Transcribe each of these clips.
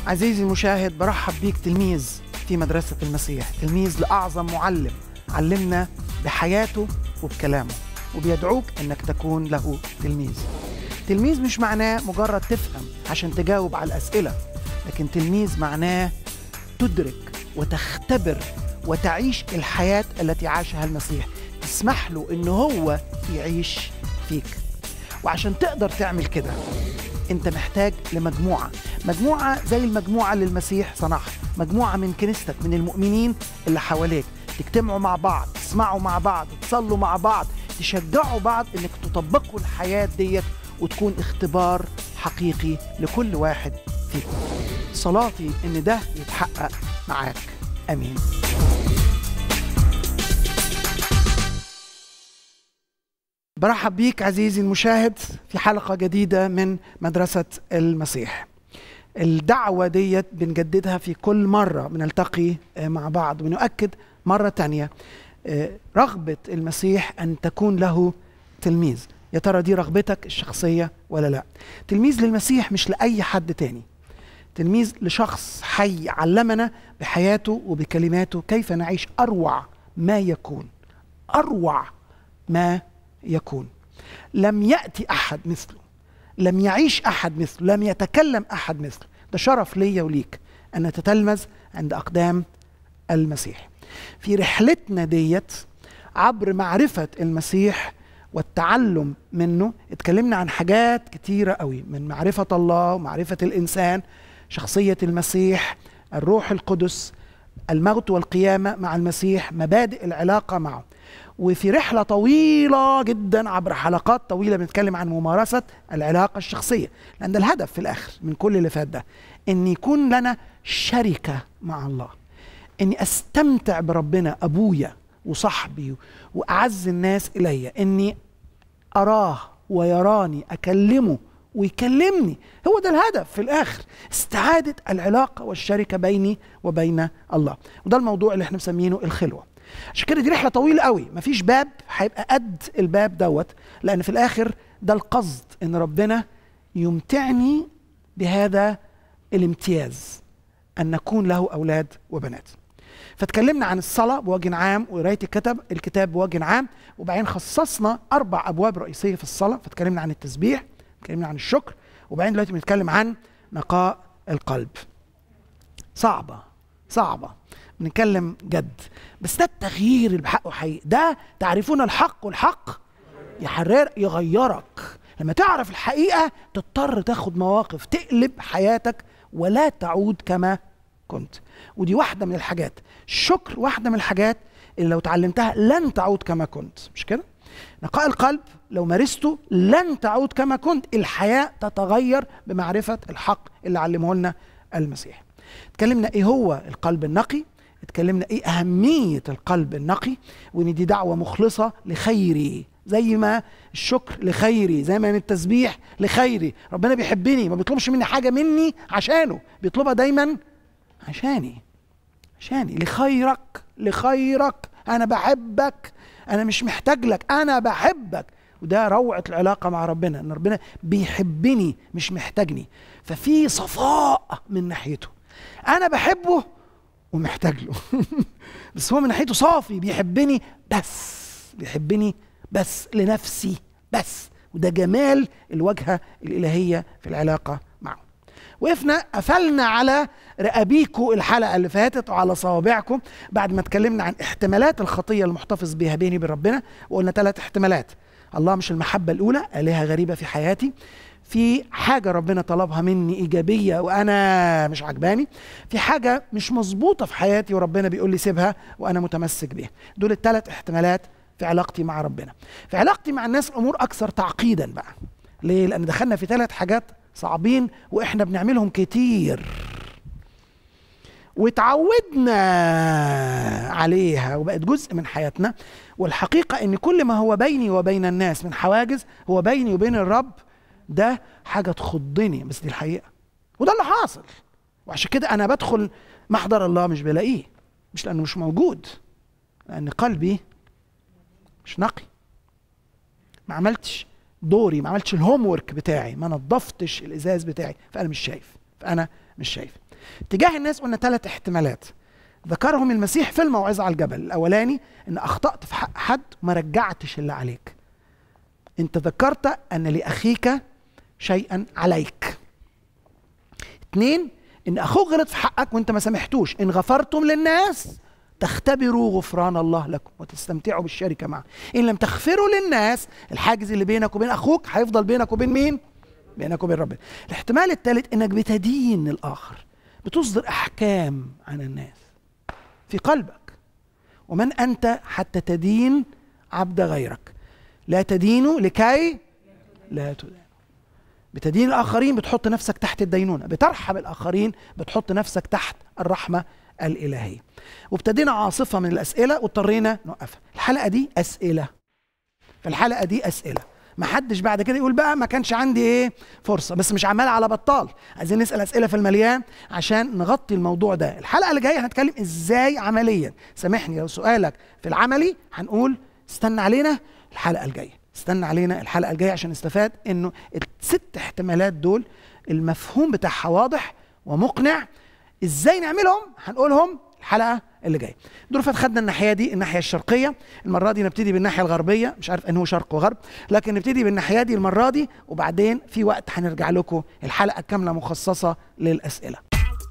عزيزي المشاهد برحب بيك تلميذ في مدرسة المسيح تلميذ لأعظم معلم علمنا بحياته وبكلامه وبيدعوك أنك تكون له تلميذ تلميذ مش معناه مجرد تفهم عشان تجاوب على الأسئلة لكن تلميذ معناه تدرك وتختبر وتعيش الحياة التي عاشها المسيح تسمح له أنه هو يعيش فيك وعشان تقدر تعمل كده انت محتاج لمجموعة مجموعة زي المجموعة اللي المسيح صنعها مجموعة من كنيستك من المؤمنين اللي حواليك تجتمعوا مع بعض تسمعوا مع بعض تصلوا مع بعض تشجعوا بعض انك تطبقوا الحياة ديت وتكون اختبار حقيقي لكل واحد فيكم صلاتي ان ده يتحقق معاك امين برحب بيك عزيزي المشاهد في حلقة جديدة من مدرسة المسيح الدعوة ديت بنجددها في كل مرة بنلتقي مع بعض ونؤكد مرة تانية رغبة المسيح أن تكون له تلميذ يا ترى دي رغبتك الشخصية ولا لا تلميذ للمسيح مش لأي حد تاني تلميذ لشخص حي علمنا بحياته وبكلماته كيف نعيش أروع ما يكون أروع ما يكون لم يأتي أحد مثله لم يعيش أحد مثله لم يتكلم أحد مثله ده شرف ليا وليك أن نتتلمذ عند أقدام المسيح في رحلتنا ديت عبر معرفة المسيح والتعلم منه اتكلمنا عن حاجات كتيرة قوي من معرفة الله ومعرفة الإنسان شخصية المسيح الروح القدس الموت والقيامة مع المسيح مبادئ العلاقة معه وفي رحلة طويلة جدا عبر حلقات طويلة بنتكلم عن ممارسة العلاقة الشخصية لأن ده الهدف في الآخر من كل اللي فات ده إن يكون لنا شركة مع الله إني أستمتع بربنا أبويا وصاحبي وأعز الناس إلي إني أراه ويراني أكلمه ويكلمني هو ده الهدف في الآخر استعادة العلاقة والشركة بيني وبين الله وده الموضوع اللي احنا مسمينه الخلوة عشان كده دي رحله طويله قوي مفيش باب هيبقى قد الباب دوت لان في الاخر ده القصد ان ربنا يمتعني بهذا الامتياز ان نكون له اولاد وبنات فتكلمنا عن الصلاه بوجه عام وقرايه الكتاب الكتاب بوجه عام وبعدين خصصنا اربع ابواب رئيسيه في الصلاه فتكلمنا عن التسبيح اتكلمنا عن الشكر وبعدين دلوقتي بنتكلم عن نقاء القلب صعبه صعبه بنتكلم جد بس ده التغيير اللي بحقه حقيقي ده تعرفون الحق والحق يحرر يغيرك لما تعرف الحقيقة تضطر تاخد مواقف تقلب حياتك ولا تعود كما كنت ودي واحدة من الحاجات الشكر واحدة من الحاجات اللي لو تعلمتها لن تعود كما كنت مش كده نقاء القلب لو مارسته لن تعود كما كنت الحياة تتغير بمعرفة الحق اللي علمه لنا المسيح اتكلمنا ايه هو القلب النقي اتكلمنا ايه اهميه القلب النقي وان دي دعوه مخلصه لخيري زي ما الشكر لخيري زي ما التسبيح لخيري ربنا بيحبني ما بيطلبش مني حاجه مني عشانه بيطلبها دايما عشاني عشاني لخيرك لخيرك انا بحبك انا مش محتاج لك انا بحبك وده روعه العلاقه مع ربنا ان ربنا بيحبني مش محتاجني ففي صفاء من ناحيته انا بحبه ومحتاج له بس هو من ناحيته صافي بيحبني بس بيحبني بس لنفسي بس وده جمال الواجهه الالهيه في العلاقه معه وقفنا قفلنا على رقابيكو الحلقه اللي فاتت وعلى صوابعكم بعد ما اتكلمنا عن احتمالات الخطيه المحتفظ بها بيني وبين ربنا وقلنا ثلاث احتمالات الله مش المحبه الاولى الهه غريبه في حياتي في حاجة ربنا طلبها مني إيجابية وأنا مش عجباني في حاجة مش مظبوطة في حياتي وربنا بيقول لي سيبها وأنا متمسك بيها دول الثلاث احتمالات في علاقتي مع ربنا في علاقتي مع الناس الأمور أكثر تعقيدا بقى ليه؟ لأن دخلنا في ثلاث حاجات صعبين وإحنا بنعملهم كتير وتعودنا عليها وبقت جزء من حياتنا والحقيقة إن كل ما هو بيني وبين الناس من حواجز هو بيني وبين الرب ده حاجه تخضني بس دي الحقيقه وده اللي حاصل وعشان كده انا بدخل محضر الله مش بلاقيه مش لانه مش موجود لان قلبي مش نقي ما عملتش دوري ما عملتش الهوم ورك بتاعي ما نظفتش الازاز بتاعي فانا مش شايف فانا مش شايف تجاه الناس قلنا ثلاث احتمالات ذكرهم المسيح في الموعظه على الجبل الاولاني ان اخطات في حق حد وما رجعتش اللي عليك انت ذكرت ان لاخيك شيئا عليك اتنين ان اخوك غلط في حقك وانت ما سامحتوش ان غفرتم للناس تختبروا غفران الله لكم وتستمتعوا بالشركه معه ان لم تغفروا للناس الحاجز اللي بينك وبين اخوك هيفضل بينك وبين مين بينك وبين ربنا الاحتمال الثالث انك بتدين الاخر بتصدر احكام عن الناس في قلبك ومن انت حتى تدين عبد غيرك لا تدينوا لكي لا تدين بتدين الاخرين بتحط نفسك تحت الدينونه بترحم الاخرين بتحط نفسك تحت الرحمه الالهيه وابتدينا عاصفه من الاسئله واضطرينا نوقفها الحلقه دي اسئله فالحلقه دي اسئله ما حدش بعد كده يقول بقى ما كانش عندي ايه فرصه بس مش عمال على بطال عايزين نسال اسئله في المليان عشان نغطي الموضوع ده الحلقه اللي جايه هنتكلم ازاي عمليا سامحني لو سؤالك في العملي هنقول استنى علينا الحلقه الجايه استنى علينا الحلقه الجايه عشان نستفاد انه الست احتمالات دول المفهوم بتاعها واضح ومقنع ازاي نعملهم هنقولهم الحلقه اللي جايه دور فات خدنا الناحيه دي الناحيه الشرقيه المره دي نبتدي بالناحيه الغربيه مش عارف انه شرق وغرب لكن نبتدي بالناحيه دي المره دي وبعدين في وقت هنرجع لكم الحلقه كامله مخصصه للاسئله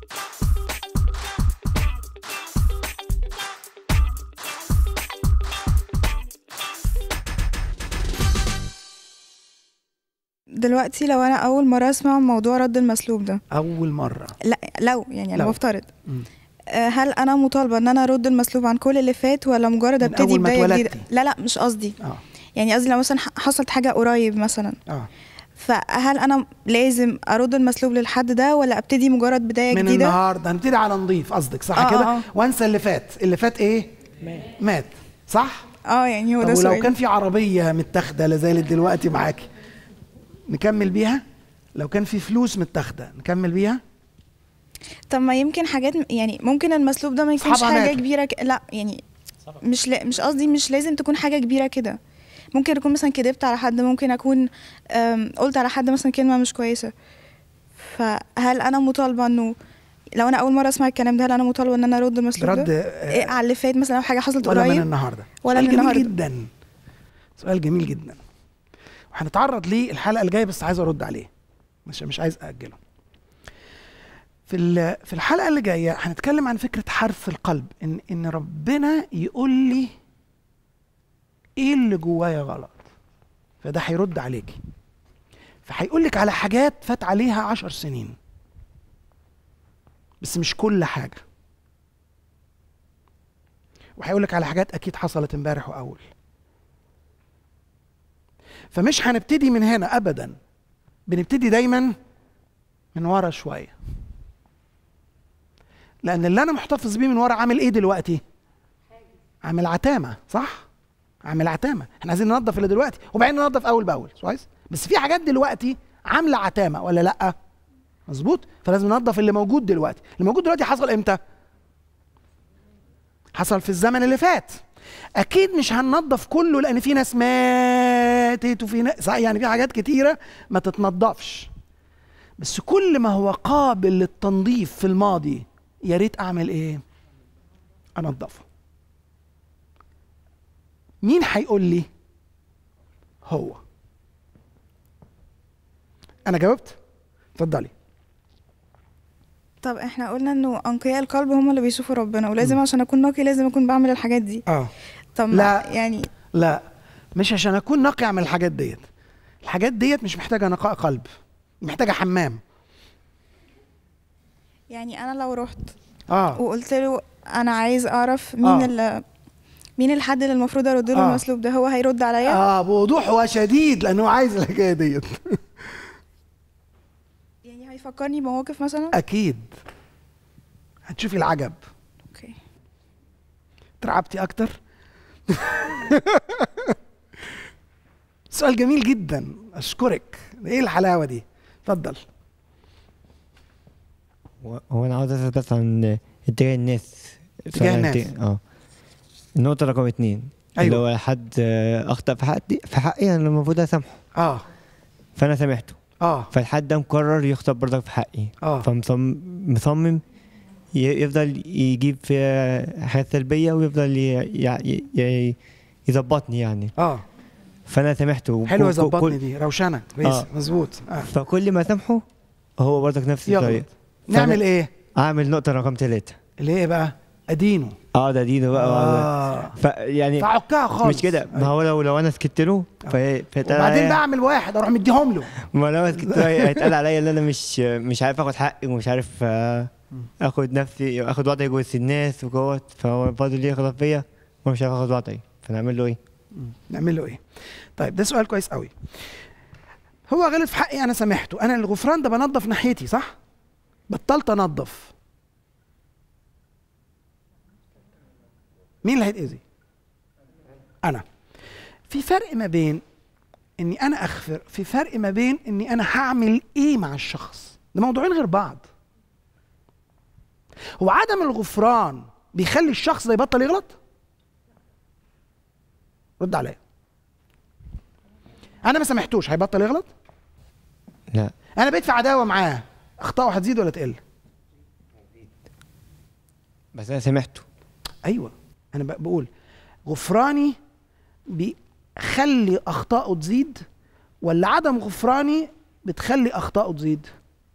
دلوقتي لو انا اول مره اسمع موضوع رد المسلوب ده اول مره لا لو يعني انا لو. بفترض مم. آه، هل انا مطالبه ان انا ارد المسلوب عن كل اللي فات ولا مجرد من ابتدي أول ما بدايه جديده اتولدتي. لا لا مش قصدي اه يعني قصدي لو مثلا ح- حصلت حاجه قريب مثلا اه فهل انا لازم ارد المسلوب للحد ده ولا ابتدي مجرد بدايه من جديده النهارده هنبتدي على نضيف قصدك صح آه، كده آه، آه. وانسى اللي فات اللي فات ايه مات مات صح اه يعني هو طب ده ولو سؤال كان في عربيه متاخده لازالت دلوقتي معاكي نكمل بيها لو كان في فلوس متاخده نكمل بيها طب ما يمكن حاجات م- يعني ممكن المسلوب ده ما يكونش أصحابها حاجه ماتوا. كبيره ك... لا يعني مش لا مش قصدي مش لازم تكون حاجه كبيره كده ممكن اكون مثلا كدبت على حد ممكن اكون أم، قلت على حد مثلا كلمه مش كويسه فهل انا مطالبه انه لو انا اول مره اسمع الكلام ده هل انا مطالبه ان انا ارد المسلوب رد ده آه، إيه على اللي فات مثلا او حاجه حصلت ولا من قريب النهارده ولا سؤال من جميل النهاردة. جدا سؤال جميل جدا وهنتعرض ليه الحلقه الجايه بس عايز ارد عليه مش مش عايز اجله في ال- في الحلقه اللي جايه هنتكلم عن فكره حرف القلب ان ان ربنا يقول لي ايه اللي جوايا غلط فده هيرد عليكي فهيقول لك على حاجات فات عليها عشر سنين بس مش كل حاجه وهيقول لك على حاجات اكيد حصلت امبارح واول فمش هنبتدي من هنا ابدا بنبتدي دايما من ورا شويه لان اللي انا محتفظ بيه من ورا عامل ايه دلوقتي عامل عتامه صح عامل عتامه احنا عايزين ننظف اللي دلوقتي وبعدين ننظف اول باول كويس بس في حاجات دلوقتي عامله عتامه ولا لا مظبوط فلازم ننظف اللي موجود دلوقتي اللي موجود دلوقتي حصل امتى حصل في الزمن اللي فات اكيد مش هننظف كله لان في ناس ماتت وفي ناس صح، يعني في حاجات كتيره ما تتنضفش بس كل ما هو قابل للتنظيف في الماضي يا ريت اعمل ايه انضفه مين هيقول لي هو انا جاوبت اتفضلي طب احنا قلنا انه انقياء القلب هم اللي بيشوفوا ربنا ولازم عشان اكون نقي لازم اكون بعمل الحاجات دي اه طب ما- لا. يعني لا مش عشان اكون نقي اعمل الحاجات ديت الحاجات ديت مش محتاجه نقاء قلب محتاجه حمام يعني انا لو رحت اه وقلت له انا عايز اعرف مين آه. ال مين الحد اللي المفروض ارد له آه. المسلوب ده هو هيرد عليا اه بوضوح وشديد لانه عايز الحكايه ديت يعني هيفكرني بمواقف مثلا اكيد هتشوفي العجب اوكي ترعبتي اكتر سؤال جميل جدا اشكرك ايه الحلاوه دي اتفضل هو هو انا عاوز اسال بس عن اتجاه الناس اتجاه فأنا الناس. اتجاه- اه النقطة رقم اتنين أيوة. اللي هو حد آه، أخطأ في حقي في حقي أنا المفروض أسامحه اه فأنا سامحته اه فالحد ده مقرر يخطب برضك في حقي اه فمصمم يفضل يجيب في حاجات سلبية ويفضل ي- ي- ي- يظبطني يعني اه فأنا سامحته حلوه وكل- ظبطني كل- دي روشنه كويس آه. مظبوط آه. فكل ما سامحه هو برضك نفس يغلط. الطريقة نعمل ايه أعمل نقطة رقم ثلاثة اللي هي بقى ادينه اه ده دينه بقى آه. اه ف يعني فعكها خالص مش كده ما هو لو لو انا سكت له فهي- فهيتقال وبعدين عليا- بقى اعمل واحد اروح مديهم له ما لو انا سكت له هي- هيتقال عليا ان انا مش مش عارف اخد حقي ومش عارف آه، اخد نفسي اخد وضعي جوه الناس وجوه فهو فاضل ليه يغلط فيا وانا مش عارف اخد وضعي فنعمل له ايه؟ نعمل له ايه طيب ده سؤال كويس قوي هو غلط في حقي انا سامحته انا الغفران ده بنظف ناحيتي صح بطلت انظف مين اللي هيتاذي انا في فرق ما بين اني انا اغفر في فرق ما بين اني انا هعمل ايه مع الشخص ده موضوعين غير بعض هو عدم الغفران بيخلي الشخص ده يبطل يغلط رد عليا انا ما سامحتوش هيبطل يغلط لا انا بقيت في عداوه معاه اخطائه هتزيد ولا تقل بس انا سامحته ايوه انا ب- بقول غفراني بيخلي اخطائه تزيد ولا عدم غفراني بتخلي اخطائه تزيد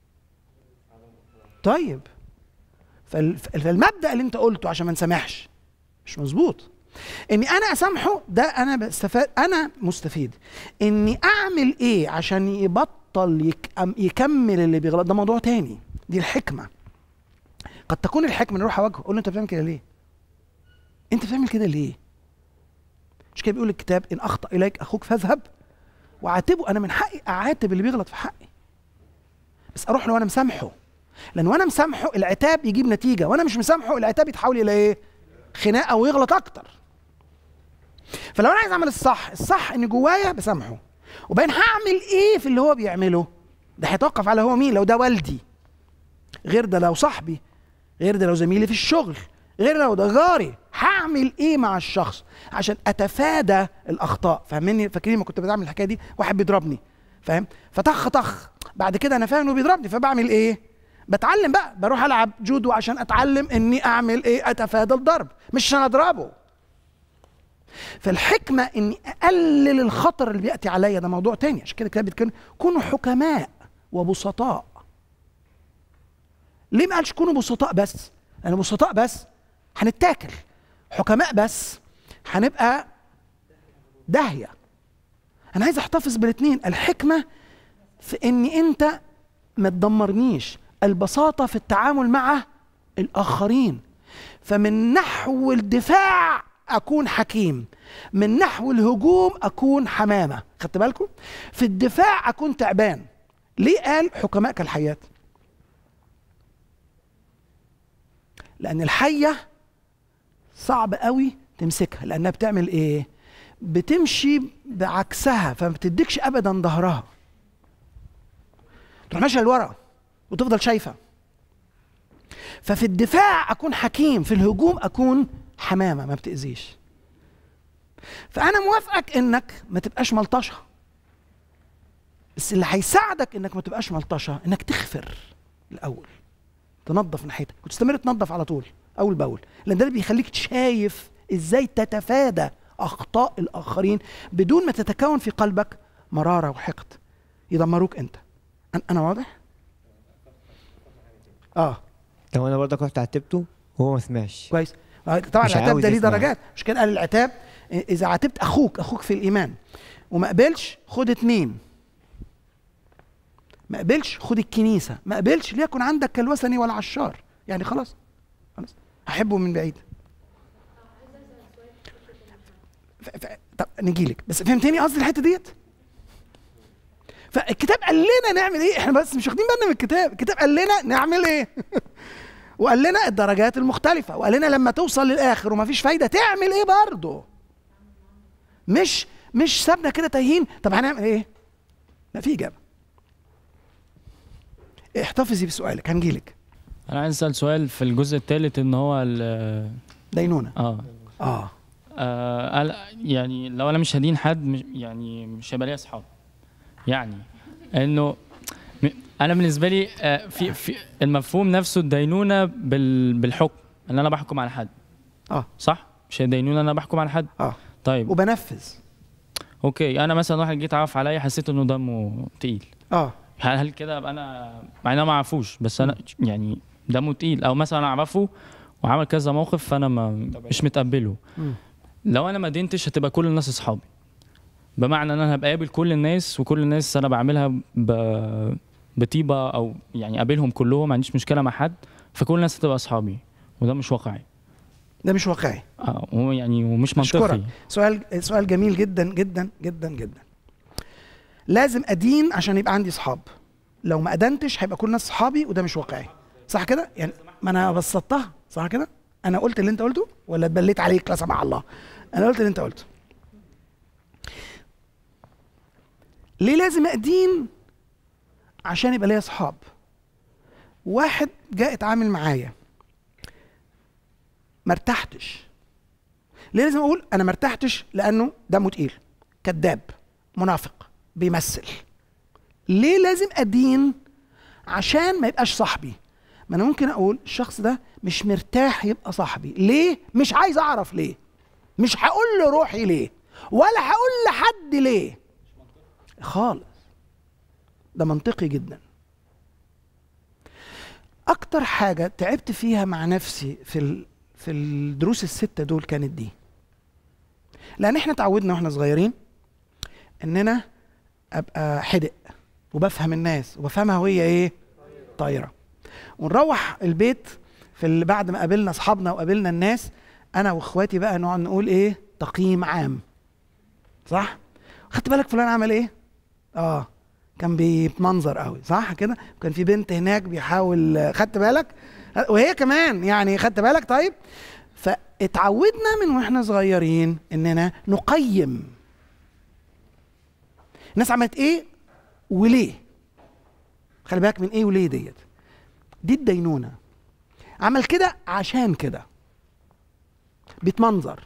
طيب فال- فالمبدا اللي انت قلته عشان ما نسامحش مش مظبوط اني انا اسامحه ده انا بستفاد انا مستفيد اني اعمل ايه عشان يبطل يك أم- يكمل اللي بيغلط ده موضوع تاني دي الحكمه قد تكون الحكمه نروح اواجهه اقول له انت بتعمل كده ليه انت بتعمل كده ليه مش كده بيقول الكتاب ان اخطا اليك اخوك فاذهب وعاتبه انا من حقي اعاتب اللي بيغلط في حقي بس اروح له وانا مسامحه لان وانا مسامحه العتاب يجيب نتيجه وانا مش مسامحه العتاب يتحول الى ايه خناقه ويغلط اكتر فلو انا عايز اعمل الصح الصح ان جوايا بسامحه وبعدين هعمل ايه في اللي هو بيعمله ده هيتوقف على هو مين لو ده والدي غير ده لو صاحبي غير ده لو زميلي في الشغل غير لو ده جاري هعمل ايه مع الشخص عشان اتفادى الاخطاء فاهمني فاكرين ما كنت بعمل الحكايه دي واحد بيضربني فاهم فطخ طخ بعد كده انا فاهم انه بيضربني فبعمل ايه بتعلم بقى بروح العب جودو عشان اتعلم اني اعمل ايه اتفادى الضرب مش عشان اضربه فالحكمه اني اقلل الخطر اللي بياتي عليا ده موضوع تاني عشان كده الكتاب بيتكلم كونوا حكماء وبسطاء ليه ما قالش كونوا بسطاء بس لان بسطاء بس هنتاكل حكماء بس هنبقى داهيه انا عايز احتفظ بالاثنين الحكمه في ان انت ما تدمرنيش البساطه في التعامل مع الاخرين فمن نحو الدفاع اكون حكيم من نحو الهجوم اكون حمامه خدت بالكم في الدفاع اكون تعبان ليه قال حكماء كالحيات لان الحيه صعب قوي تمسكها لانها بتعمل ايه بتمشي بعكسها فما بتديكش ابدا ظهرها تروح ماشيه لورا وتفضل شايفه ففي الدفاع اكون حكيم في الهجوم اكون حمامه ما بتاذيش فانا موافقك انك ما تبقاش ملطشه بس اللي هيساعدك انك ما تبقاش ملطشه انك تغفر الاول تنظف ناحيتك وتستمر تنظف على طول اول باول لان ده اللي بيخليك شايف ازاي تتفادى اخطاء الاخرين بدون ما تتكون في قلبك مراره وحقد يدمروك انت أن- انا واضح اه لو انا برضك رحت عاتبته وهو ما سمعش كويس آه، طبعا مش العتاب عاوز ده ليه يسمع. درجات مش كده قال العتاب إ- اذا عاتبت اخوك اخوك في الايمان وما قبلش خد اتنين ما قبلش خد الكنيسه ما قبلش ليكن عندك كالوثني والعشار يعني خلاص خلاص احبه من بعيد ف... ف... طب نجي لك بس فهمتني قصدي الحته ديت فالكتاب قال لنا نعمل ايه احنا بس مش واخدين بالنا من الكتاب الكتاب قال لنا نعمل ايه وقال لنا الدرجات المختلفة وقال لنا لما توصل للآخر ومفيش فايدة تعمل إيه برضه مش مش سابنا كده تايهين طب هنعمل إيه؟ لا في إجابة احتفظي بسؤالك هنجيلك انا عايز اسال سؤال في الجزء الثالث ان هو ال- دينونة اه آه آه، قال يعني لو انا مش هدين حد مش يعني مش هيبقى ليا اصحاب يعني انه م- انا بالنسبه لي آه، في في المفهوم نفسه الدينونه بال بالحكم ان انا بحكم على حد اه صح مش هي الدينونه ان انا بحكم على حد اه طيب وبنفذ اوكي انا مثلا واحد جيت عرف عليا حسيت انه دمه تقيل اه هل هل كده ابقى انا مع ان انا ما اعرفوش بس انا يعني دمه تقيل او مثلا اعرفه وعمل كذا موقف فانا ما مش متقبله مم. لو انا ما دينتش هتبقى كل الناس اصحابي بمعنى ان انا هبقى قابل كل الناس وكل الناس انا بعملها ب... بطيبه او يعني قابلهم كلهم ما عنديش مشكله مع حد فكل الناس هتبقى اصحابي وده مش واقعي ده مش واقعي اه هو يعني ومش أشكرك. منطقي سؤال سؤال جميل جدا جدا جدا جدا لازم ادين عشان يبقى عندي اصحاب لو ما ادنتش هيبقى كل الناس اصحابي وده مش واقعي صح كده يعني ما انا بسطتها صح كده انا قلت اللي انت قلته ولا اتبليت عليك لا سمح الله انا قلت اللي انت قلته ليه لازم ادين عشان يبقى ليا اصحاب واحد جاء اتعامل معايا ما ارتحتش ليه لازم اقول انا ما ارتحتش لانه دمه تقيل كذاب منافق بيمثل ليه لازم ادين عشان ما يبقاش صاحبي ما انا ممكن اقول الشخص ده مش مرتاح يبقى صاحبي ليه مش عايز اعرف ليه مش هقول له روحي ليه ولا هقول لحد ليه خالص ده منطقي جدا اكتر حاجه تعبت فيها مع نفسي في ال... في الدروس الستة دول كانت دي لأن احنا اتعودنا واحنا صغيرين إننا أبقى حدق وبفهم الناس وبفهمها وهي إيه؟ طايرة ونروح البيت في اللي بعد ما قابلنا أصحابنا وقابلنا الناس أنا وإخواتي بقى نقعد نقول إيه؟ تقييم عام صح؟ خدت بالك فلان عمل إيه؟ آه كان بيتمنظر قوي صح كده؟ وكان في بنت هناك بيحاول خدت بالك؟ وهي كمان يعني خدت بالك طيب فاتعودنا من واحنا صغيرين اننا نقيم الناس عملت ايه وليه خلي بالك من ايه وليه ديت دي الدينونه عمل كده عشان كده بيتمنظر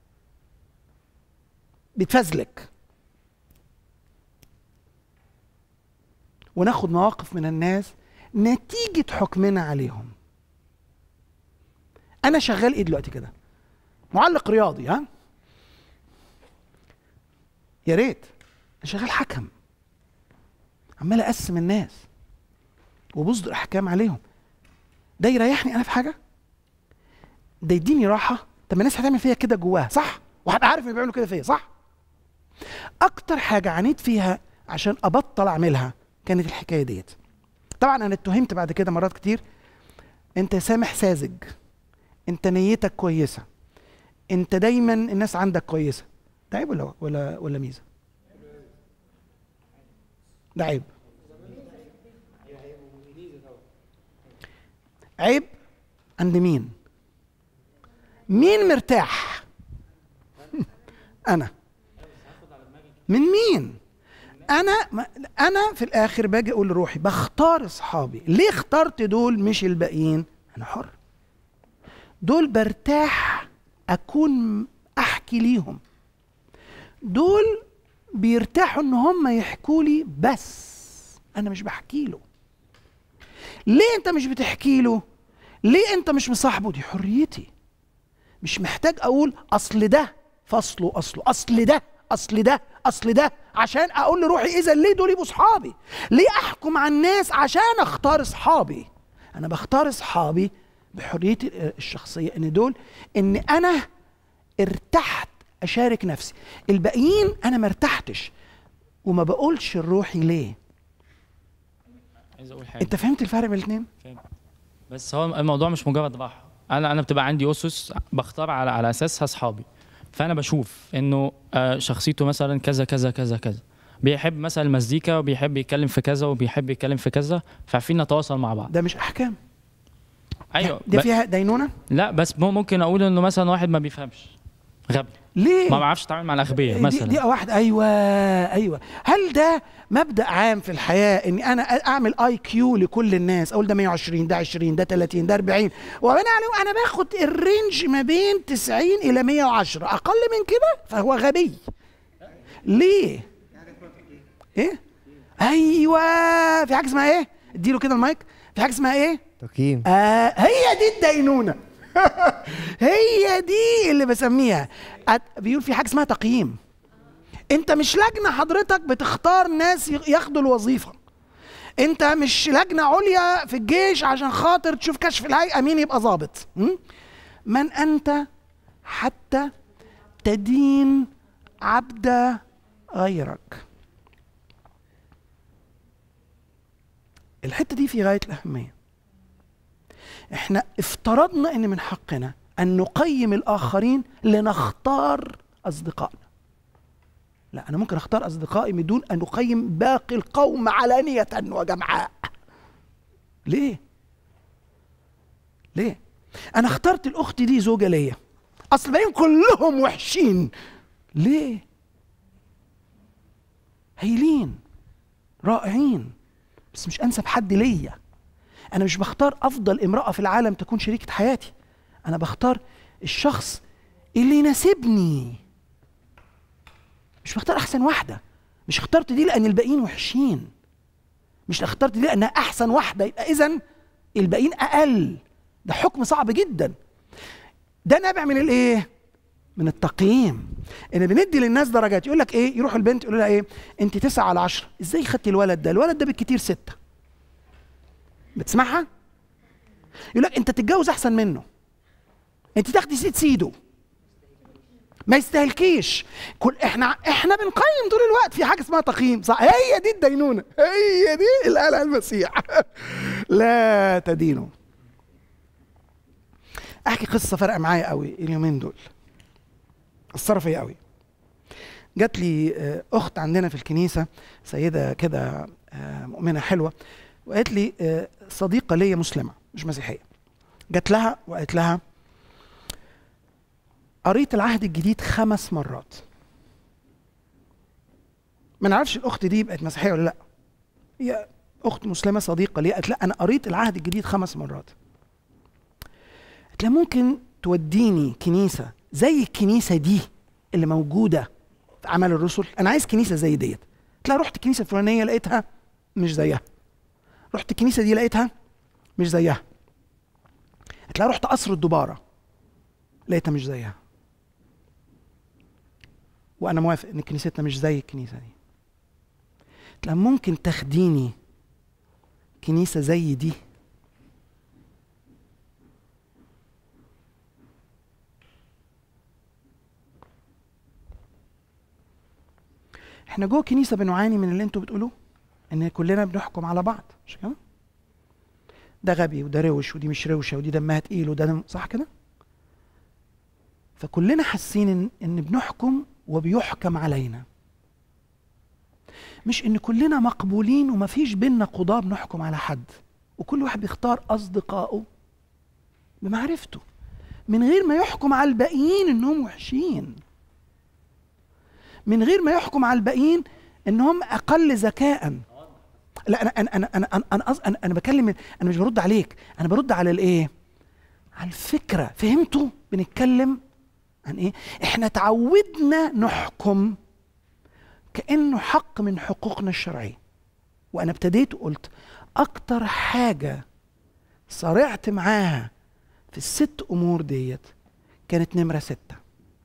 بيتفزلك وناخد مواقف من الناس نتيجة حكمنا عليهم انا شغال ايه دلوقتي كده معلق رياضي ها يا ريت انا شغال حكم عمال اقسم الناس وبصدر احكام عليهم ده يريحني انا في حاجه ده يديني راحه طب ما الناس هتعمل فيا كده جواها صح وهبقى عارف ان بيعملوا كده فيا صح اكتر حاجه عانيت فيها عشان ابطل اعملها كانت الحكايه ديت طبعا انا اتهمت بعد كده مرات كتير انت سامح ساذج انت نيتك كويسه انت دايما الناس عندك كويسه ده عيب ولا ولا ولا ميزه ده عيب عيب عند مين مين مرتاح انا من مين انا ما انا في الاخر باجي اقول لروحي بختار اصحابي ليه اخترت دول مش الباقيين انا حر دول برتاح اكون احكي ليهم دول بيرتاحوا ان هم يحكوا لي بس انا مش بحكي له ليه انت مش بتحكي له ليه انت مش مصاحبه دي حريتي مش محتاج اقول اصل ده فصله اصله اصل ده اصل ده اصل ده عشان اقول لروحي اذا ليه دول يبقوا اصحابي ليه احكم على الناس عشان اختار اصحابي انا بختار اصحابي بحريتي الشخصيه ان دول ان انا ارتحت اشارك نفسي الباقيين انا ما ارتحتش وما بقولش لروحي ليه عايز اقول حاجه انت فهمت الفرق بين الاثنين بس هو الموضوع مش مجرد راحه انا انا بتبقى عندي اسس بختار على على اساسها اصحابي فانا بشوف انه آه، شخصيته مثلا كذا كذا كذا كذا بيحب مثلا المزيكا وبيحب يتكلم في كذا وبيحب يتكلم في كذا فعارفين نتواصل مع بعض ده مش احكام ايوه دي ب... فيها دينونه لا بس مو- ممكن اقول انه مثلا واحد ما بيفهمش غبي ليه ما بعرفش اتعامل مع الاغبياء دي, مثلا دي واحد ايوه ايوه هل ده مبدا عام في الحياه اني انا اعمل اي كيو لكل الناس اقول ده 120 ده 20 ده 30 ده 40 وانا يعني انا باخد الرينج ما بين 90 الى 110 اقل من كده فهو غبي ليه ايه ايوه في حاجه اسمها ايه اديله كده المايك في حاجه اسمها ايه تقييم آه هي دي الدينونه هي دي اللي بسميها أت- بيقول في حاجه اسمها تقييم انت مش لجنه حضرتك بتختار ناس يغ- ياخدوا الوظيفه انت مش لجنه عليا في الجيش عشان خاطر تشوف كشف الهيئه مين يبقى ظابط م? من انت حتى تدين عبد غيرك الحته دي في غايه الاهميه احنا افترضنا ان من حقنا ان نقيم الاخرين لنختار اصدقائنا لا انا ممكن اختار اصدقائي من دون ان اقيم باقي القوم علانيه وجمعاء ليه ليه انا اخترت الاخت دي زوجه ليا اصل باين كلهم وحشين ليه هايلين رائعين بس مش انسب حد ليا انا مش بختار افضل امراه في العالم تكون شريكه حياتي انا بختار الشخص اللي يناسبني مش بختار احسن واحده مش اخترت دي لان الباقيين وحشين مش اخترت دي لانها احسن واحده يبقى اذا الباقيين اقل ده حكم صعب جدا ده نابع من الايه من التقييم ان بندي للناس درجات يقول لك ايه يروح البنت يقول لها ايه انت تسعة على عشرة ازاي خدتي الولد ده الولد ده بالكتير ستة بتسمعها يقول لك انت تتجوز احسن منه انت تاخدي سيد سيده ما يستاهلكيش كل احنا احنا بنقيم طول الوقت في حاجه اسمها تقييم صح هي دي الدينونه هي دي اللي قالها المسيح لا تدينوا احكي قصه فارقه معايا قوي اليومين دول اثر فيا قوي جات لي آه، اخت عندنا في الكنيسه سيده كده آه، مؤمنه حلوه وقالت لي آه، صديقه ليا مسلمه مش مسيحيه جات لها وقالت لها قريت العهد الجديد خمس مرات ما نعرفش الاخت دي بقت مسيحيه ولا لا هي اخت مسلمه صديقه ليا قالت لا انا قريت العهد الجديد خمس مرات قالت لها ممكن توديني كنيسه زي الكنيسه دي اللي موجوده في اعمال الرسل انا عايز كنيسه زي ديت قلت لها رحت الكنيسه الفلانيه لقيتها مش زيها رحت الكنيسه دي لقيتها مش زيها قلت لها رحت قصر الدباره لقيتها مش زيها وانا موافق ان كنيستنا مش زي الكنيسه دي قلت لها ممكن تاخديني كنيسه زي دي احنا جوه الكنيسه بنعاني من اللي انتوا بتقولوه ان كلنا بنحكم على بعض مش كده ده غبي وده روش ودي مش روشه ودي دمها تقيل وده دم صح كده فكلنا حاسين ان ان بنحكم وبيحكم علينا مش ان كلنا مقبولين ومفيش بينا قضاة بنحكم على حد وكل واحد بيختار اصدقائه بمعرفته من غير ما يحكم على الباقيين انهم وحشين من غير ما يحكم على الباقيين انهم اقل ذكاء لا انا انا انا انا انا انا, أص- أنا, أنا بكلم انا مش برد عليك انا برد على الايه على الفكره فهمتوا بنتكلم عن ايه احنا تعودنا نحكم كانه حق من حقوقنا الشرعيه وانا ابتديت وقلت اكتر حاجه صارعت معاها في الست امور ديت كانت نمره سته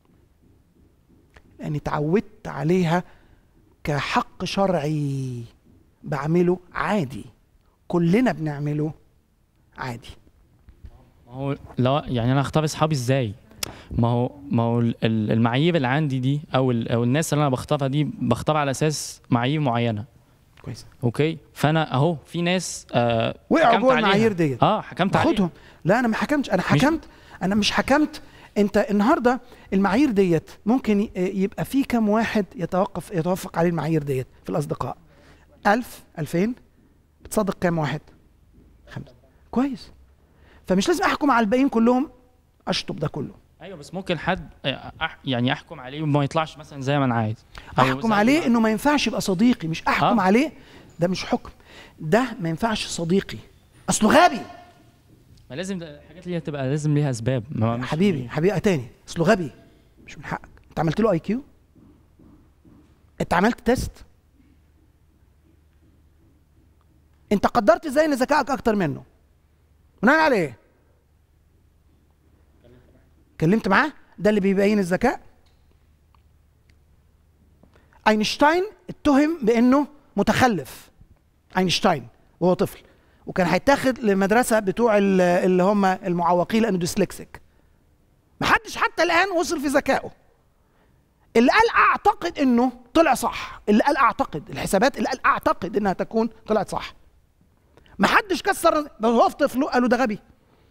لاني اتعودت عليها كحق شرعي بعمله عادي كلنا بنعمله عادي ما هو لا يعني انا اختار اصحابي ازاي ما هو ما هو ال- ال- المعايير اللي عندي دي او ال- او الناس اللي انا بختارها دي بختار على اساس معايير معينه كويس اوكي فانا اهو في ناس آه وقعوا حكمت جوه عليها. المعايير ديت اه حكمت عليهم باخدهم لا انا ما حكمتش انا حكمت انا مش حكمت انت النهارده المعايير ديت ممكن ي- يبقى في كم واحد يتوقف يتوافق عليه المعايير ديت في الاصدقاء ألف ألفين بتصدق كام واحد خمسة كويس فمش لازم احكم على الباقيين كلهم اشطب ده كله ايوه بس ممكن حد آه، أح يعني احكم عليه وما يطلعش مثلا زي ما انا عايز أو احكم زي عليه ما- انه ما ينفعش يبقى صديقي مش احكم آه. عليه ده مش حكم ده ما ينفعش صديقي اصله غبي ما لازم ده الحاجات اللي هي تبقى لازم ليها اسباب ما مش- حبيبي حبيبي تاني اصله غبي مش من حقك انت عملت له اي كيو انت عملت تيست انت قدرت ازاي ان ذكائك اكتر منه بناء على ايه اتكلمت معاه ده اللي بيبين الذكاء اينشتاين اتهم بانه متخلف اينشتاين وهو طفل وكان هيتاخد لمدرسه بتوع ال- اللي هم المعوقين لانه ديسلكسيك محدش حتى الان وصل في ذكائه اللي قال اعتقد انه طلع صح اللي قال اعتقد الحسابات اللي قال اعتقد انها تكون طلعت صح محدش كسر ده هو في طفله قالوا ده غبي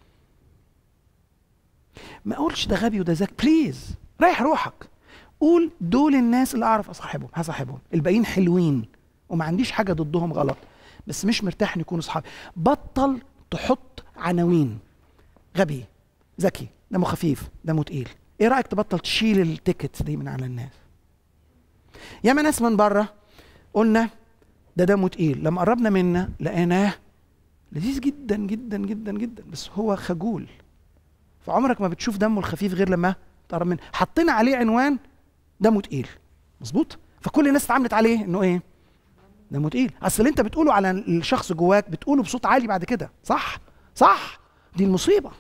ما اقولش ده غبي وده ذكي بليز ريح روحك قول دول الناس اللي اعرف اصاحبهم هصاحبهم الباقيين حلوين وما عنديش حاجه ضدهم غلط بس مش مرتاح ان يكونوا اصحابي بطل تحط عناوين غبي ذكي دمه خفيف دمه تقيل ايه رايك تبطل تشيل التيكت دي من على الناس ياما ناس من بره قلنا ده دمه تقيل لما قربنا منا لقيناه لذيذ جدا جدا جدا جدا بس هو خجول فعمرك ما بتشوف دمه الخفيف غير لما تقرب منه حطينا عليه عنوان دمه تقيل مظبوط فكل الناس اتعاملت عليه انه ايه دمه تقيل اصل اللي انت بتقوله على الشخص جواك بتقوله بصوت عالي بعد كده صح صح دي المصيبه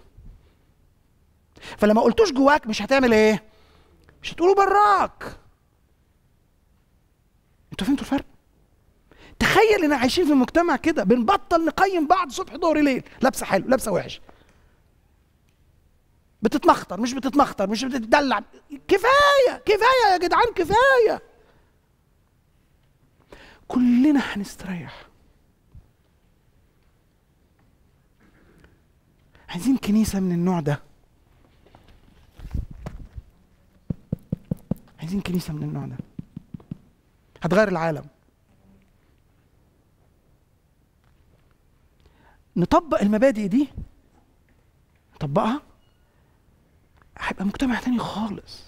فلما قلتوش جواك مش هتعمل ايه مش هتقوله براك انتوا فهمتوا الفرق تخيل ان عايشين في مجتمع كده بنبطل نقيم بعض صبح ظهر ليل لابسه حلو لابسه وحش بتتمخطر مش بتتمخطر مش بتدلع كفايه كفايه يا جدعان كفايه كلنا هنستريح عايزين كنيسه من النوع ده عايزين كنيسه من النوع ده هتغير العالم نطبق المبادئ دي نطبقها هيبقى مجتمع تاني خالص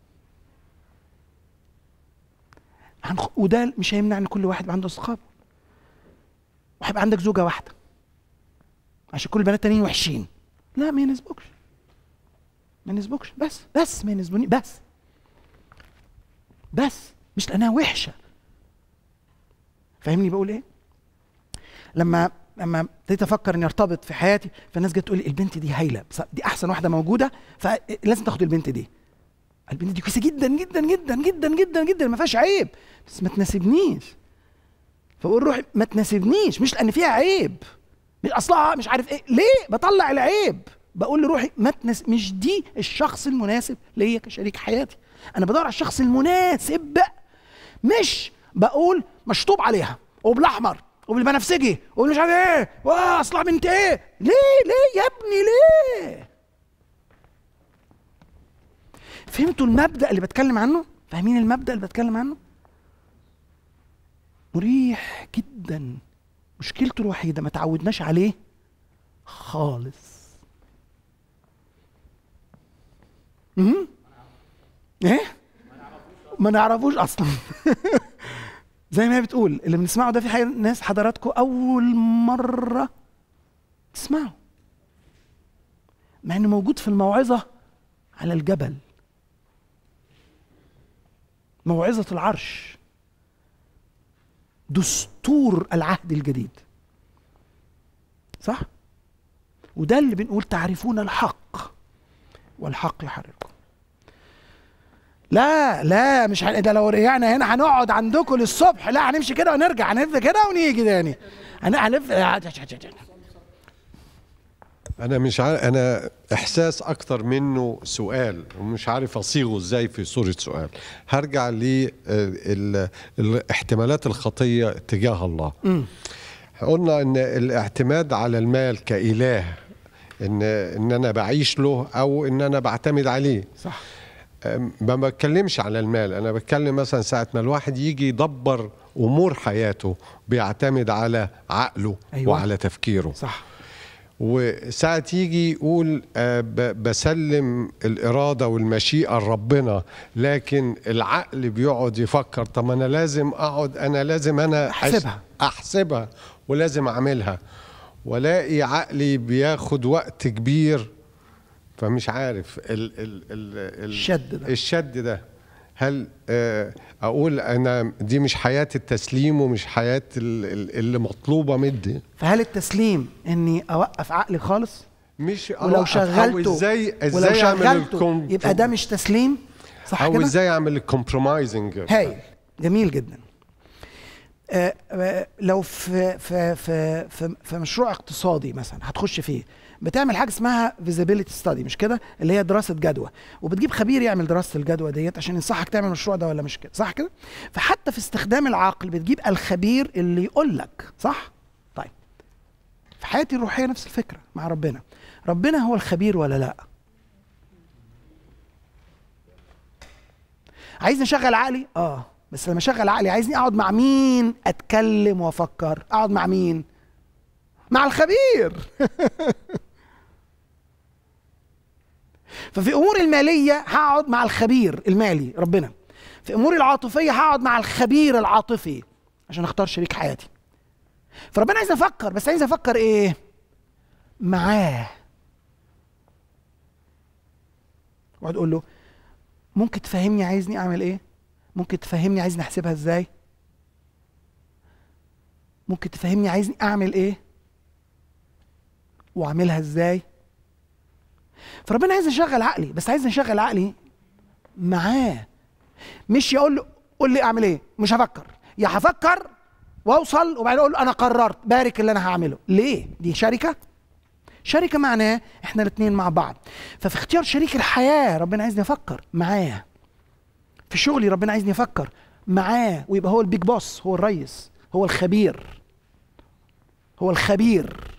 هنخ... وده مش هيمنع ان كل واحد يبقى عنده اصحاب وهيبقى عندك زوجه واحده عشان كل البنات التانيين وحشين لا ما يناسبوكش ما يناسبوكش بس بس ما يناسبوني بس بس مش لانها وحشه فاهمني بقول ايه لما لما ابتديت افكر اني ارتبط في حياتي فالناس جت تقول لي البنت دي هايله بس دي احسن واحده موجوده فلازم تاخد البنت دي البنت دي كويسه جدا جدا جدا جدا جدا جدا ما فيهاش عيب بس ما تناسبنيش فبقول روحي ما تناسبنيش مش لان فيها عيب مش اصلها مش عارف ايه ليه بطلع العيب بقول لروحي ما تنس... مش دي الشخص المناسب ليا كشريك حياتي انا بدور على الشخص المناسب مش بقول مشطوب عليها وبالاحمر وبالبنفسجي ومش عارف ايه واه اصلها بنت ايه ليه ليه يا ابني ليه فهمتوا المبدا اللي بتكلم عنه فاهمين المبدا اللي بتكلم عنه مريح جدا مشكلته الوحيده ما تعودناش عليه خالص امم ايه ما نعرفوش اصلا زي ما هي بتقول اللي بنسمعه ده في حي... ناس حضراتكم اول مره تسمعوا مع انه موجود في الموعظه على الجبل موعظه العرش دستور العهد الجديد صح وده اللي بنقول تعرفون الحق والحق يحرركم لا لا مش ه... ده لو رجعنا هنا هنقعد عندكم للصبح لا هنمشي كده ونرجع هنلف كده ونيجي تاني هن- هنلف انا مش عارف انا احساس اكتر منه سؤال ومش عارف اصيغه ازاي في صوره سؤال هرجع لاحتمالات الخطيه تجاه الله قلنا ان الاعتماد على المال كاله ان ان انا بعيش له او ان انا بعتمد عليه صح أم، ما بتكلمش على المال انا بتكلم مثلا ساعه ما الواحد يجي يدبر امور حياته بيعتمد على عقله أيوة. وعلى تفكيره صح وساعة يجي يقول آه، ب- بسلم الإرادة والمشيئة لربنا لكن العقل بيقعد يفكر طب أنا لازم أقعد أنا لازم أنا أش- أحسبها. أحسبها ولازم أعملها ولاقي عقلي بياخد وقت كبير فمش عارف ال ال ال ال الشد ده. الشد ده هل آه، اقول انا دي مش حياه التسليم ومش حياه ال- ال- اللي مطلوبه مني فهل التسليم اني اوقف عقلي خالص مش ولو أوقف، أو شغلته ازاي ولو ازاي اعمل شغلته الكم يبقى ده مش تسليم صح او كده ازاي اعمل الكومبرومايزنج هايل جميل جدا آه، آه، لو في في في في, في مشروع اقتصادي مثلا هتخش فيه بتعمل حاجه اسمها فيزيبيليتي ستادي مش كده اللي هي دراسه جدوى وبتجيب خبير يعمل دراسه الجدوى ديت عشان ينصحك تعمل المشروع ده ولا مش كده صح كده فحتى في استخدام العقل بتجيب الخبير اللي يقول لك صح طيب في حياتي الروحيه نفس الفكره مع ربنا ربنا هو الخبير ولا لا عايزني اشغل عقلي اه بس لما اشغل عقلي عايزني اقعد مع مين اتكلم وافكر اقعد مع مين مع الخبير ففي امور الماليه هقعد مع الخبير المالي ربنا في اموري العاطفيه هقعد مع الخبير العاطفي عشان اختار شريك حياتي فربنا عايز افكر بس عايز افكر ايه معاه واقعد اقول له ممكن تفهمني عايزني اعمل ايه ممكن تفهمني عايزني احسبها ازاي ممكن تفهمني عايزني اعمل ايه واعملها ازاي فربنا عايز يشغل عقلي بس عايز يشغل عقلي معاه مش يقول له قول لي اعمل ايه مش هفكر يا هفكر واوصل وبعدين اقول له انا قررت بارك اللي انا هعمله ليه دي شركه شركه معناه احنا الاثنين مع بعض ففي اختيار شريك الحياه ربنا عايزني افكر معاه في شغلي ربنا عايزني افكر معاه ويبقى هو البيج بوس هو الريس هو الخبير هو الخبير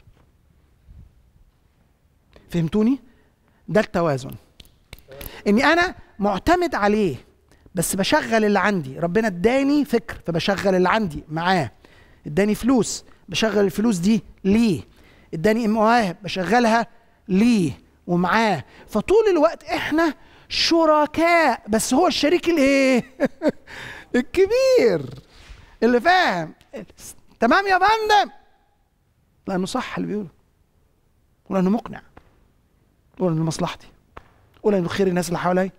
فهمتوني ده التوازن اني انا معتمد عليه بس بشغل اللي عندي ربنا اداني فكر فبشغل اللي عندي معاه اداني فلوس بشغل الفلوس دي ليه اداني مواهب بشغلها ليه ومعاه فطول الوقت احنا شركاء بس هو الشريك الايه الكبير اللي فاهم تمام يا فندم لانه صح اللي بيقوله ولانه مقنع ولانه مصلحتي ولانه خير الناس اللي حواليا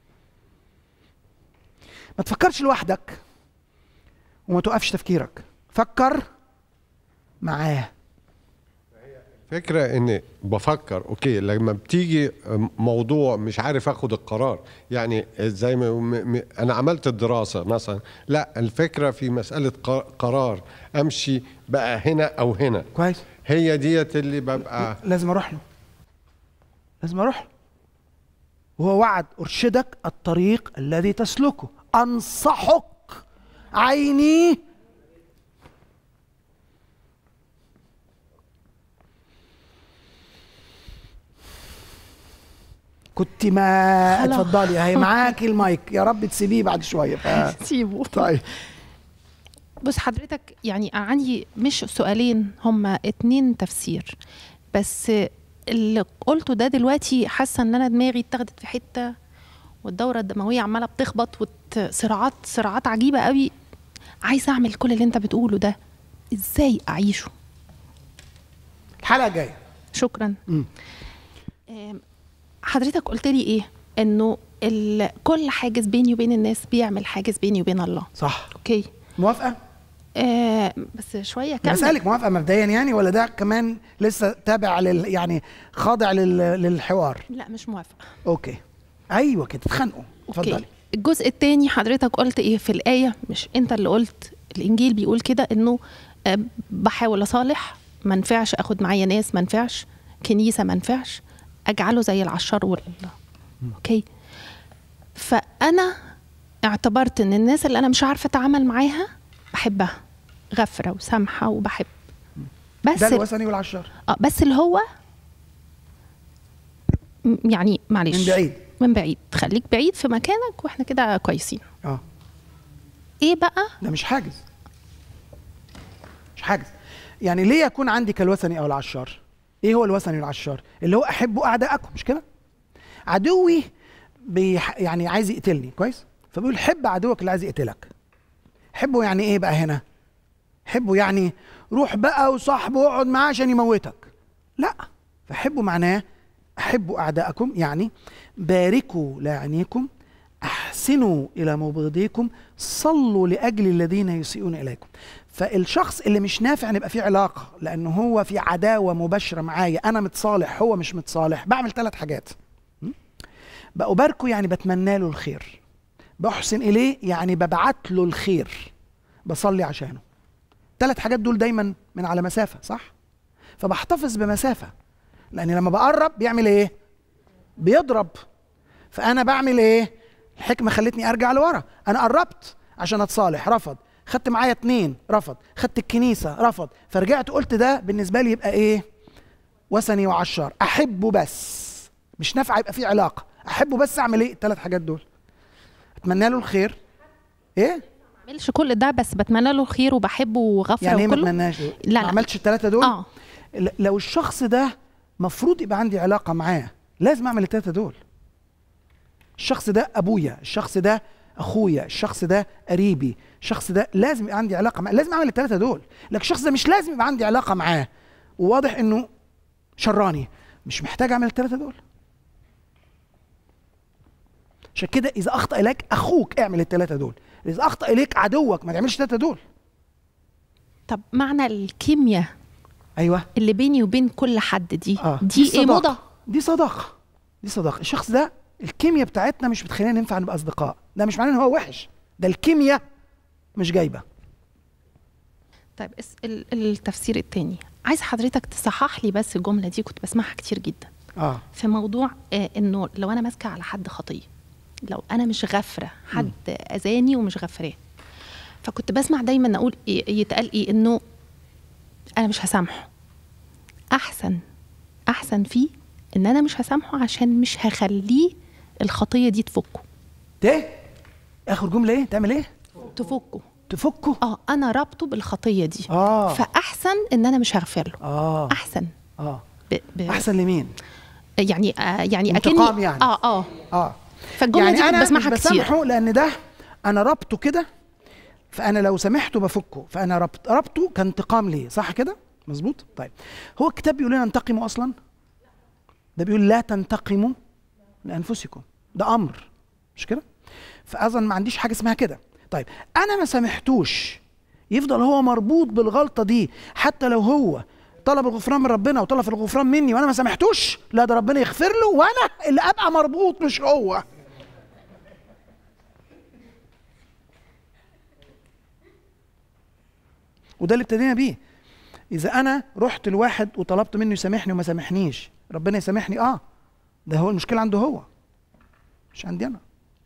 ما تفكرش لوحدك وما توقفش تفكيرك فكر معاه فكرة ان بفكر اوكي لما بتيجي موضوع مش عارف اخد القرار يعني زي ما م- م- انا عملت الدراسة مثلا لا الفكرة في مسألة ق- قرار امشي بقى هنا او هنا كويس هي ديت اللي ببقى لازم اروح له لازم اروح له وهو وعد ارشدك الطريق الذي تسلكه انصحك عيني كنت ما خلاص. اتفضلي اهي معاكي المايك يا رب تسيبيه بعد شويه ف... سيبه طيب بص حضرتك يعني أنا عندي مش سؤالين هما اتنين تفسير بس اللي قلته ده دلوقتي حاسه ان انا دماغي اتاخدت في حته والدوره الدمويه عماله بتخبط وصراعات صراعات عجيبه قوي عايزه اعمل كل اللي انت بتقوله ده ازاي اعيشه الحلقه الجايه شكرا مم. آم، حضرتك قلت لي ايه انه ال- كل حاجز بيني وبين الناس بيعمل حاجز بيني وبين الله صح اوكي موافقه آه بس شويه كمل بسألك موافقة مبدئيا يعني ولا ده كمان لسه تابع لل يعني خاضع لل... للحوار لا مش موافقه اوكي ايوه كده اتخانقوا اوكي اتفضلي الجزء الثاني حضرتك قلت ايه في الايه مش انت اللي قلت الانجيل بيقول كده انه آه، بحاول اصالح ما نفعش اخد معايا ناس ما نفعش كنيسه ما نفعش اجعله زي العشار وال اوكي فانا اعتبرت ان الناس اللي انا مش عارفه اتعامل معاها بحبها غفره وسامحه وبحب بس ده ال- الوثني والعشار اه بس اللي هو م- يعني معلش من بعيد من بعيد خليك بعيد في مكانك واحنا كده كويسين اه ايه بقى ده مش حاجز مش حاجز يعني ليه يكون عندي كالوثني او العشار ايه هو الوثني والعشار اللي هو احبوا اعدائكم مش كده عدوي بيح... يعني عايز يقتلني كويس فبيقول حب عدوك اللي عايز يقتلك حبه يعني ايه بقى هنا حبه يعني روح بقى وصاحبه واقعد معاه عشان يموتك لا فحبوا معناه احبوا اعدائكم يعني باركوا لاعنيكم احسنوا الى مبغضيكم صلوا لاجل الذين يسيئون اليكم فالشخص اللي مش نافع نبقى فيه علاقه لانه هو في عداوه مباشره معايا انا متصالح هو مش متصالح بعمل ثلاث حاجات م? بأباركه يعني بتمنى له الخير بحسن اليه يعني ببعت له الخير بصلي عشانه ثلاث حاجات دول دايما من على مسافه صح فبحتفظ بمسافه لان لما بقرب بيعمل ايه بيضرب فانا بعمل ايه الحكمه خلتني ارجع لورا انا قربت عشان اتصالح رفض خدت معايا اتنين رفض خدت الكنيسه رفض فرجعت قلت ده بالنسبه لي يبقى ايه وثني وعشار احبه بس مش نافع يبقى في علاقه احبه بس اعمل ايه الثلاث حاجات دول اتمنى له الخير ايه ما اعملش كل ده بس بتمنى له الخير وبحبه وغفره يعني ايه ما وكله اتمناش لا، ما لا. عملتش الثلاثه دول اه ل- لو الشخص ده مفروض يبقى عندي علاقه معاه لازم اعمل الثلاثه دول الشخص ده ابويا الشخص ده اخويا الشخص ده قريبي الشخص ده لازم يبقى عندي علاقه معاه لازم اعمل الثلاثه دول لكن الشخص ده مش لازم يبقى عندي علاقه معاه وواضح انه شراني مش محتاج اعمل الثلاثه دول عشان كده اذا اخطا اليك اخوك اعمل الثلاثه دول اذا اخطا اليك عدوك ما تعملش الثلاثه دول طب معنى الكيمياء ايوه اللي بيني وبين كل حد دي اه دي ايه صداقة. موضه دي صداقه دي صداقه الشخص ده الكيمياء بتاعتنا مش بتخلينا ننفع نبقى اصدقاء ده مش معناه ان هو وحش ده الكيمياء مش جايبه طيب اس- ال- التفسير التاني عايز حضرتك تصحح لي بس الجمله دي كنت بسمعها كتير جدا اه في موضوع آه انه لو انا ماسكه على حد خطيه لو انا مش غافره حد اذاني ومش غافراه فكنت بسمع دايما اقول إيه يتقال ايه انه انا مش هسامحه احسن احسن فيه ان انا مش هسامحه عشان مش هخليه الخطيه دي تفكه ده اخر جمله ايه تعمل ايه تفكه تفكه اه انا رابطه بالخطيه دي اه فاحسن ان انا مش هغفر له اه احسن اه ب... ب... احسن لمين يعني آه يعني انتقام اكني يعني. اه اه اه فالجمله يعني دي كنت انا مش بسمعها كتير بسامحه لان ده انا ربطه كده فانا لو سامحته بفكه فانا ربط ربطه كانتقام ليه صح كده مظبوط طيب هو الكتاب بيقول لنا انتقموا اصلا ده بيقول لا تنتقموا لانفسكم ده امر مش كده فاظن ما عنديش حاجه اسمها كده طيب انا ما سامحتوش يفضل هو مربوط بالغلطه دي حتى لو هو طلب الغفران من ربنا وطلب الغفران مني وانا ما سامحتوش لا ده ربنا يغفر له وانا اللي ابقى مربوط مش هو وده اللي ابتدينا بيه اذا انا رحت لواحد وطلبت منه يسامحني وما سامحنيش ربنا يسامحني اه ده هو المشكله عنده هو مش عندي انا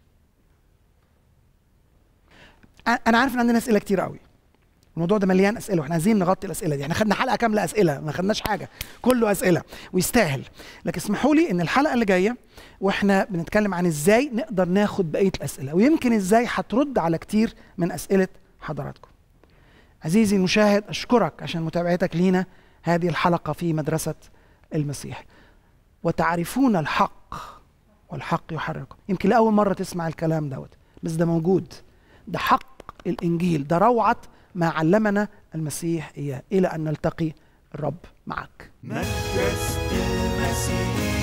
أ- انا عارف ان عندنا اسئله كتير قوي الموضوع ده مليان اسئله واحنا عايزين نغطي الاسئله دي احنا خدنا حلقه كامله اسئله ما خدناش حاجه كله اسئله ويستاهل لكن اسمحوا لي ان الحلقه اللي جايه واحنا بنتكلم عن ازاي نقدر ناخد بقيه الاسئله ويمكن ازاي هترد على كتير من اسئله حضراتكم عزيزي المشاهد اشكرك عشان متابعتك لينا هذه الحلقه في مدرسه المسيح وتعرفون الحق والحق يحركم يمكن لاول مره تسمع الكلام دوت بس ده موجود ده حق الانجيل ده روعه ما علمنا المسيح اياه الى ان نلتقي الرب معك مدرسة المسيح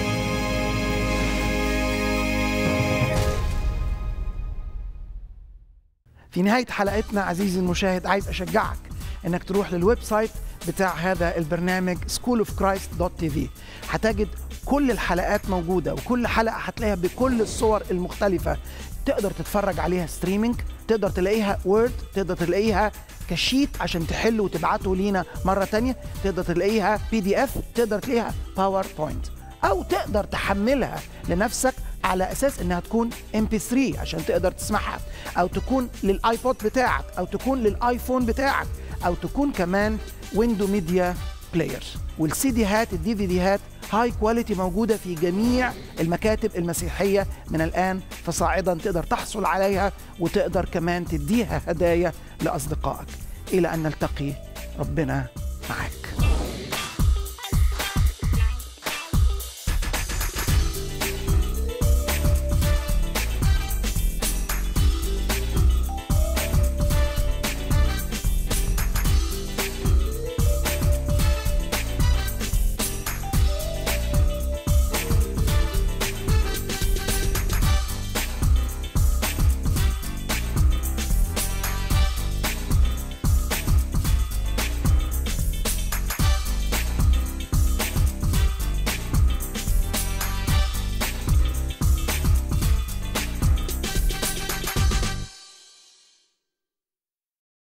في نهاية حلقتنا عزيزي المشاهد عايز أشجعك إنك تروح للويب سايت بتاع هذا البرنامج schoolofchrist.tv هتجد كل الحلقات موجودة وكل حلقة هتلاقيها بكل الصور المختلفة تقدر تتفرج عليها ستريمينج تقدر تلاقيها وورد تقدر تلاقيها كشيت عشان تحله وتبعته لينا مرة تانية تقدر تلاقيها بي دي اف تقدر تلاقيها باوربوينت او تقدر تحملها لنفسك على اساس انها تكون ام بي 3 عشان تقدر تسمعها او تكون للايبود بتاعك او تكون للايفون بتاعك او تكون كمان ويندو ميديا بلاير والسي دي هات الدي في دي هات هاي كواليتي موجوده في جميع المكاتب المسيحيه من الان فصاعدا تقدر تحصل عليها وتقدر كمان تديها هدايا لاصدقائك الى ان نلتقي ربنا